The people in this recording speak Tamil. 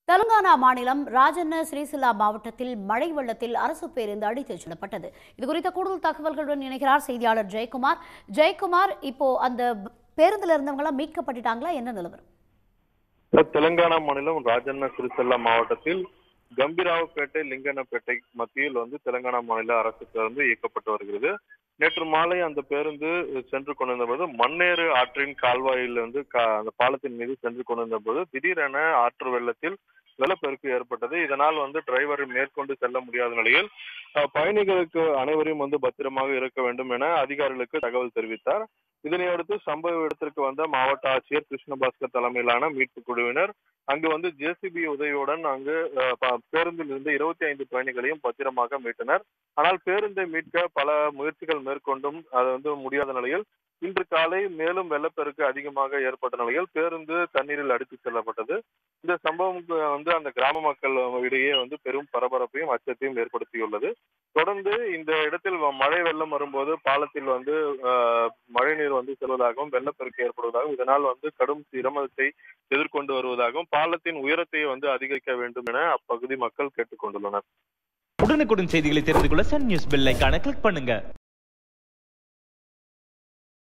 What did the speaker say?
தெலுங்கானா மாநிலம் ராஜண்ண ஸ்ரீசில்லா மாவட்டத்தில் மழை வெள்ளத்தில் அரசு பேருந்து அடித்துச் செல்லப்பட்டது இது குறித்த கூடுதல் தகவல்களுடன் இணைகிறார் செய்தியாளர் ஜெயக்குமார் ஜெயக்குமார் இப்போ அந்த பேருந்துல இருந்தவங்களாம் மீட்கப்பட்டுட்டாங்களா என்ன நிலவரம் தெலுங்கானா மாநிலம் ராஜண்ண சிறிசெல்லா மாவட்டத்தில் கம்பீராவுப்பேட்டை லிங்கனப்பேட்டை மத்தியில் வந்து தெலுங்கானா மாநில அரசு பேருந்து இயக்கப்பட்டு வருகிறது நேற்று மாலை அந்த பேருந்து சென்று கொண்டிருந்த போது மண்ணேறு ஆற்றின் கால்வாயில் வந்து கா- அந்த பாலத்தின் மீது சென்று கொண்டிருந்த போது திடீரென ஆற்று வெள்ளத்தில் வெள்ளப்பெருக்கு ஏற்பட்டது இதனால் வந்து டிரைவர் மேற்கொண்டு செல்ல முடியாத நிலையில் அஹ், பயணிகளுக்கு அனைவரையும் வந்து பத்திரமாக இருக்க வேண்டும் என அதிகாரிகளுக்கு தகவல் தெரிவித்தார் இதனையடுத்து சம்பவ இடத்திற்கு வந்த மாவட்ட ஆட்சியர் கிருஷ்ணபாஸ்கர் தலைமையிலான மீட்பு குழுவினர் அங்கு வந்து ஜேசிபி உதவியுடன் அங்கு அஹ், ப- பேருந்தில் இருந்து இருபத்தி ஐந்து பயணிகளையும் பத்திரமாக மீட்டனர் ஆனால் பேருந்தை மீட்க பல முயற்சிகள் மேற்கொண்டும் அது வந்து முடியாத நிலையில் இன்று காலை மேலும் வெள்ளப்பெருக்கு அதிகமாக ஏற்பட்ட நிலையில் பேருந்து தண்ணீரில் அடித்துச் செல்லப்பட்டது இந்த சம்பவம் வந்து அந்த கிராம மக்கள் இடையே வந்து பெரும் பரபரப்பையும் அச்சத்தையும் ஏற்படுத்தியுள்ளது தொடர்ந்து இந்த இடத்தில் வ- மழை வெள்ளம் வரும்போது பாலத்தில் வந்து அஹ், மழைநீர் வந்து செல்வதாகவும் வெள்ளப்பெருக்கு ஏற்படுவதாகவும் இதனால் வந்து கடும் சிரமத்தை எதிர்கொண்டு வருவதாகவும் பாலத்தின் உயரத்தை வந்து அதிகரிக்க வேண்டும் என அப்பகுதி மக்கள் கேட்டுக்கொண்டுள்ளனர் உடனுக்குடன் செய்திகளை தெரிந்து கொள்ள சன் நியூஸ் பெல் ஐகானை கிளிக் பண்ணுங்க